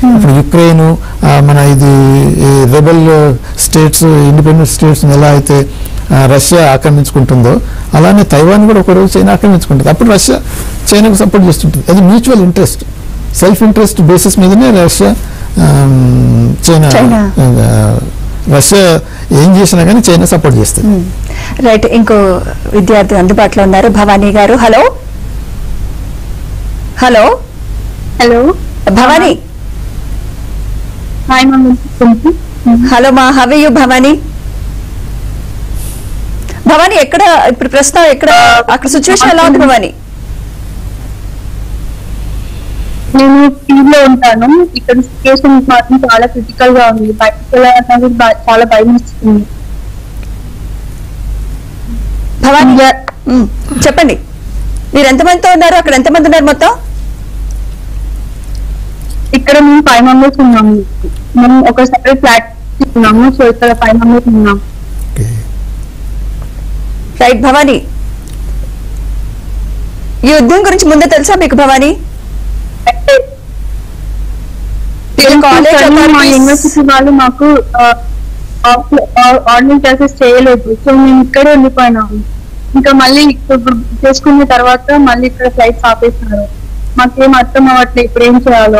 ఇప్పుడు యుక్రెయిన్ ఆ, మన ఇది రెబల్ స్టేట్స్ ఇండిపెండెంట్ స్టేట్స్ ఎలా అయితే ఆ, రష్యా ఆక్రమించుకుంటుందో అలానే తైవాన్ కూడా ఒకరోజు చైనా ఆక్రమించుకుంటుంది అప్పుడు రష్యా చైనాకు సపోర్ట్ చేస్తుంటుంది అది mutual interest self interest basis మీదనే రష్యా ఆమ్, చైనా చైనా. ఆ, రష్యా ఏం చేసినా కానీ చైనా సపోర్ట్ చేస్తుంది రైట్ ఇంకో విద్యార్థి అందుబాటులో ఉన్నారు భవానీ గారు hello hello hello Bhavani hi mummy hello మా హవ్ యూ భవానీ భవానీ ఎక్కడ ఇప్పుడు ప్రస్తుతం ఎక్కడ అక్కడ సిచ్యువేషన్ ఎలా ఉంది భవానీ నేను టీమ్ లో ఉంటాను ఇక్కడ సిచ్యువేషన్ మాత్రం చాలా క్రిటికల్ గా ఉంది బయటకు వెళ్ళాలన్నా కూడా బా- చాలా భయం ఇస్తుంది భవానీ ఉమ్, చెప్పండి మీరు ఎంతమందితో ఉన్నారు అక్కడ ఎంతమంది ఉన్నారు మొత్తం ఇక్కడ మేము ఫైవ్ మెంబర్స్ ఉన్నాము మేము ఒక సెపరేట్ ఫ్లాట్ ఉన్నాము సో ఇక్కడ ఫైవ్ మెంబర్స్ ఉన్నాం ఓకే. రైట్ భవానీ ఈ యుద్ధం గురించి ముందే తెలుసా మీకు భవానీ మీరు college కానీ మా authorities- యూనివర్సిటీ వాళ్ళు మాకు ఆన్లైన్ క్లాసెస్ చేయలేదు సో మేము ఇక్కడే ఉండిపోయినాము ఇంకా మళ్ళీ ఇప్పుడు చేసుకున్న తర్వాత మళ్ళీ ఇక్కడ ఫ్లైట్స్ ఆపేస్తున్నారు మాకేం అర్థం అవ్వట్లేదు ఇప్పుడు ఏం చేయాలో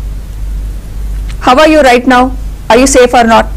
how are you right now I you safe are not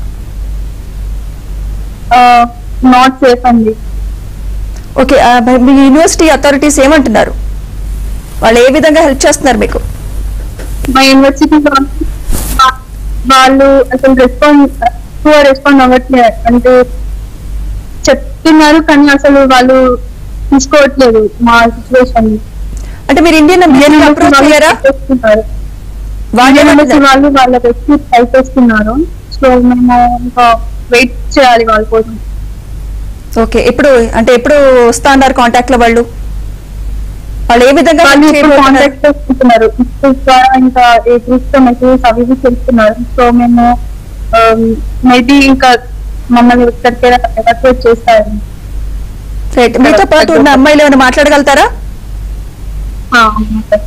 not safe అండి ఓకే మీ యూనివర్సిటీ అథారిటీస్ ఏమంటున్నారు వాళ్ళు ఏ విధంగా హెల్ప్ చేస్తున్నారు మీకు మా యూనివర్సిటీ వాళ్ళు వాళ్ళు అసలు రెస్పాండ్ ఎక్కువ రెస్పాండ్ అవ్వట్లేదు అంటే చెప్తున్నారు కానీ అసలు వాళ్ళు తీసుకోవట్లేదు మా సిచ్యువేషన్ అంటే మీరు ఇండియన్ ఎంబసీ అప్రోచ్ అయ్యారా వాళ్ళు ఏమంటున్నారు? వాళ్ళు వాళ్ళ వ్యక్తి ట్రై చేస్తున్నారు సో మేము ఇంకా వెయిట్ చేయాలి వాళ్ళ కోసం ఓకే ఎప్పుడు అంటే ఎప్పుడు వస్తా అన్నారు కాంటాక్ట్ లో వాళ్ళు వాళ్ళు ఏ విధంగా వాళ్ళు help ఇప్పుడు చేయబోతున్నారు? కాంటాక్ట్ చేసుకుంటున్నారు ఇప్పుడు ద్వారా ఇంకా ఏ గ్రూప్స్ తో మెసేజెస్ అవి ఇవి చేస్తున్నారు సో మేము మేబీ ఇంకా మమ్మల్ని ఇక్కడికి ఎవాక్యుయేట్ చేస్తారు Right. మీతో పాటు ఉన్న అమ్మాయిలు ఏమైనా మాట్లాడగలుగుతారా ఆ, అవును సార్.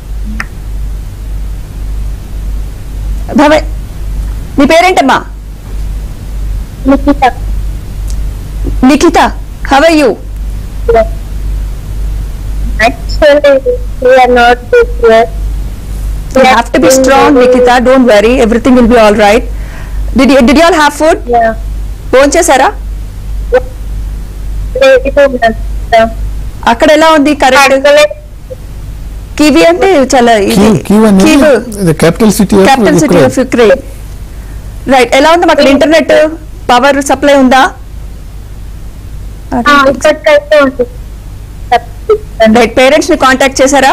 భవ మీ పేరేంటమ్మా Nikhita. Nikhita how you Actually, we are not this year. You have to be strong Nikhita don't worry everything will be all right did did you all have food Yeah. Phone చేశారా లేదు మేడం. అక్కడ ఎలా ఉంది కరెక్ట్ అడగలే. Kyiv అంటే చాలా Kyiv Kyiv అనేది capital city capital city of Ukraine right ఎలా ఉంది అక్కడ ఇంటర్నెట్ పవర్ సప్లై ఉందా ఆ, ఇక్కడికైతే ఉంది రైట్ పేరెంట్స్ ని కాంటాక్ట్ చేశారా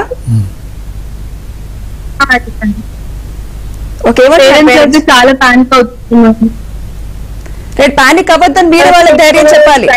ఆ, చెప్పండి. ఓకే పేరెంట్స్ అయితే చాలా ప్యానిక్ అవుతున్నారు రైట్ పానిక్ అవ్వద్దని మీరు వాళ్ళకి ధైర్యం చెప్పాలి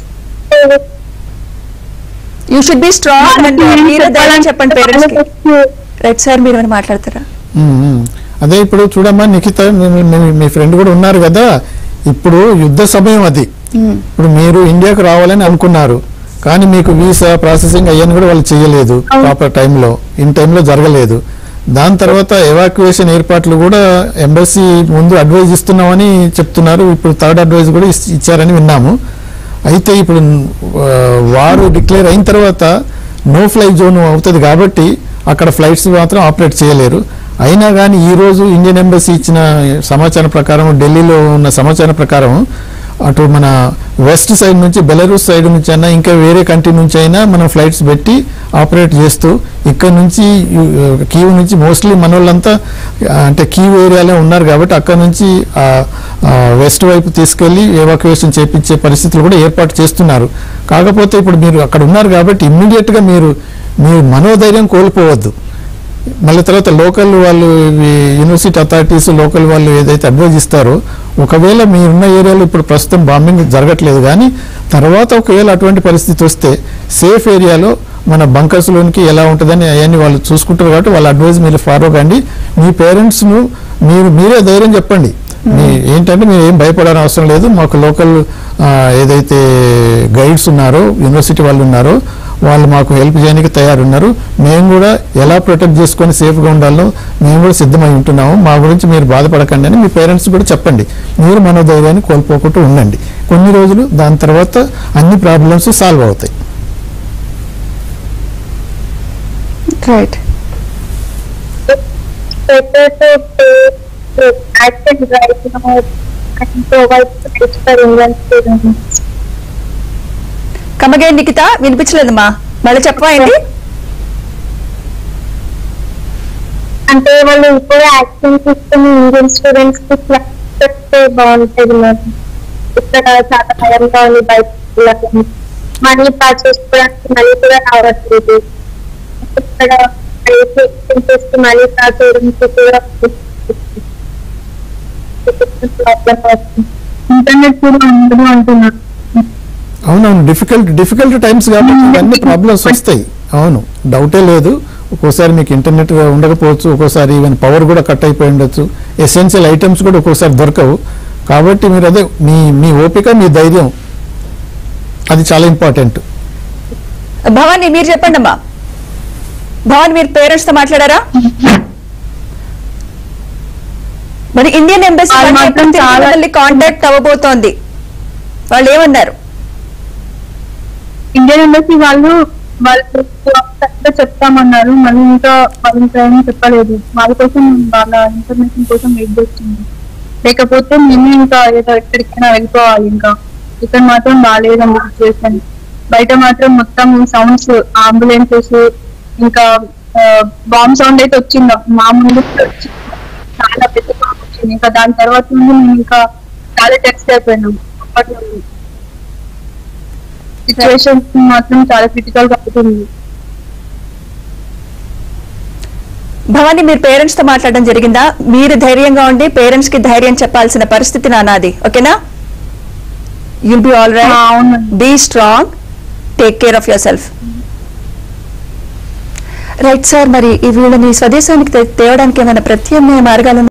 you should be strong and మీరు ధైర్యం చెప్పండి పేరెంట్స్ కి రైట్ సార్ మీరు ఏమైనా మాట్లాడతారా మ్మ్, మ్మ్. అదే ఇప్పుడు చూడమ్మా నిఖిత మీ- మీ- మీ ఫ్రెండ్ కూడా ఉన్నారు కదా ఇప్పుడు యుద్ధ సమయం అది ఇప్పుడు మీరు ఇండియాకు రావాలని అనుకున్నారు కానీ మీకు వీసా ప్రాసెసింగ్ అయ్యని కూడా వాళ్ళు చేయలేదు ప్రాపర్ టైంలో ఇన్ టైంలో జరగలేదు దాని తర్వాత ఎవాక్యుయేషన్ ఏర్పాట్లు కూడా ఎంబసీ ముందు అడ్వైజ్ ఇస్తున్నామని చెప్తున్నారు ఇప్పుడు థర్డ్ అడ్వైజ్ కూడా ఇస్- ఇచ్చారని విన్నాము అయితే ఇప్పుడు ఆ, వారు డిక్లేర్ అయిన తర్వాత నో ఫ్లై జోన్ అవుతుంది కాబట్టి అక్కడ ఫ్లైట్స్ మాత్రం ఆపరేట్ చేయలేరు అయినా కానీ ఈ రోజు ఇండియన్ ఎంబసీ ఇచ్చిన సమాచారం ప్రకారం ఢిల్లీలో ఉన్న సమాచారం ప్రకారం అటు మన వెస్ట్ సైడ్ నుంచి బెలరూస్ సైడ్ నుంచి అయినా ఇంకా వేరే కంట్రీ నుంచి అయినా మనం ఫ్లైట్స్ పెట్టి ఆపరేట్ చేస్తూ ఇక్కడ నుంచి యు- కీవ్ నుంచి మోస్ట్లీ మన వాళ్ళంతా ఆ, అంటే కీవ్ ఏరియాలో ఉన్నారు కాబట్టి అక్కడ నుంచి ఆ, ఆ, వెస్ట్ వైపు తీసుకెళ్లి ఎవాక్యుయేషన్ చేపించే పరిస్థితులు కూడా ఏర్పాటు చేస్తున్నారు కాకపోతే ఇప్పుడు మీరు అక్కడ ఉన్నారు కాబట్టి immediate గా మీరు మీ మనోధైర్యం కోల్పోవద్దు మళ్ళీ తర్వాత లోకల్ వాళ్ళు ఇవి యూనివర్సిటీ అథారిటీస్ లోకల్ వాళ్ళు ఏదైతే అడ్వైజ్ ఇస్తారో ఒకవేళ మీరున్న ఏరియాలో ఇప్పుడు ప్రస్తుతం బాంబింగ్ జరగట్లేదు కానీ తర్వాత ఒకవేళ అటువంటి పరిస్థితి వస్తే సేఫ్ ఏరియాలో మన బంకర్స్లోనికి ఎలా ఉంటుందని అవన్నీ వాళ్ళు చూసుకుంటారు కాబట్టి వాళ్ళ అడ్వైజ్ మీరు ఫాలో కండి మీ పేరెంట్స్ను మీరు మీరే ధైర్యం చెప్పండి మీ ఏంటంటే మీరు ఏం భయపడాల్సిన అవసరం లేదు మాకు లోకల్ ఏదైతే గైడ్స్ ఉన్నారో యూనివర్సిటీ వాళ్ళు ఉన్నారో వాళ్ళు మాకు హెల్ప్ చేయడానికి తయారున్నారు మేము కూడా ఎలా ప్రొటెక్ట్ చేసుకొని సేఫ్గా ఉండాలో మేము కూడా సిద్ధమై ఉంటున్నాము మా గురించి మీరు బాధపడకండి అని మీ పేరెంట్స్ కూడా చెప్పండి మీరు మనోధైర్యాన్ని కోల్పోకుండా ఉండండి కొన్ని రోజులు దాని తర్వాత అన్ని ప్రాబ్లమ్స్ సాల్వ్ అవుతాయి right better to pay acted right now and provide space for Indian students. కమగే నిఖిత వినిపించలేదమ్మా మళ్ళీ చెప్పవా ఏంటి అంటే వాళ్ళు ఇప్పుడు యాక్షన్ తీసుకుని ఇండియన్ స్టూడెంట్స్ కి క్లాస్ చెప్తే బాగుంటుంది మేడం ఇక్కడ చాలా భయంగా ఉంది బయట మనీ పాస్ చేసుకోవడానికి మనీ కూడా రావట్లేదు ఇక్కడ చేస్తే మనీ పాస్ చేయడానికి కూడా ఇంటర్నెట్ కూడా ఉండదు అంటున్నారు అవునవును డిఫికల్ట్ డిఫికల్ట్ టైమ్స్ కాబట్టి ఇవన్నీ ప్రాబ్లమ్స్ వస్తాయి అవును డౌటే లేదు ఒక్కోసారి మీకు ఇంటర్నెట్ ఉండకపోవచ్చు ఒక్కోసారి ఈవెన్ పవర్ కూడా కట్ అయిపోయి ఉండొచ్చు ఎసెన్షియల్ ఐటమ్స్ కూడా ఒక్కోసారి దొరకవు కాబట్టి మీరు అదే మీ మీ ఓపిక మీ ధైర్యం అది చాలా ఇంపార్టెంట్ భవాని మీరు చెప్పండి అమ్మా భవాని మీరు పేరెంట్స్ తో మాట్లాడారా మరి ఇండియన్ ఎంబసీ వాళ్ళు మాత్రం చాలా- కాంటాక్ట్ అవ్వబోతోంది వాళ్ళు ఏమన్నారు ఇండియన్ ఎంబసీ వాళ్ళు వాళ్ళు కరెక్ట్గా చెప్తామన్నారు మళ్ళీ ఇంకా వాళ్ళు ఇంకా ఏమీ చెప్పలేదు వాళ్ళ కోసం వాళ్ళ ఇన్ఫర్మేషన్ కోసం వెయిట్ చేస్తుంది లేకపోతే మేము ఇంకా ఏదో ఎక్కడికైనా వెళ్ళిపోవాలి ఇంకా ఇక్కడ మాత్రం బాగాలేదండి సిచ్యువేషన్ బయట మాత్రం మొత్తం సౌండ్స్ అంబులెన్సెస్ ఇంకా బాంబ్ సౌండ్ అయితే వచ్చింది మా ముందు కూడా వచ్చింది. చాలా పెద్ద బాంబ్ వచ్చింది ఇంకా దాని తర్వాత నుండి మేము ఇంకా చాలా టెక్స్ట్ అయిపోయినాం అప్పటి నుండి సిచ్యువేషన్ మాత్రం చాలా క్రిటికల్ గా అవుతుంది భవాని మీరు పేరెంట్స్ తో మాట్లాడడం జరిగిందా మీరు ధైర్యంగా ఉండి పేరెంట్స్ కి ధైర్యం చెప్పాల్సిన పరిస్థితి నానాది ఓకేనా యుల్ బి ఆల్ ఆ, అవును. Right be strong take care of yourself right sir మరి ఈ వీళ్ళని స్వదేశానికి తే- తేవడానికి ఏమైనా ప్రత్యామ్నాయ మార్గాలు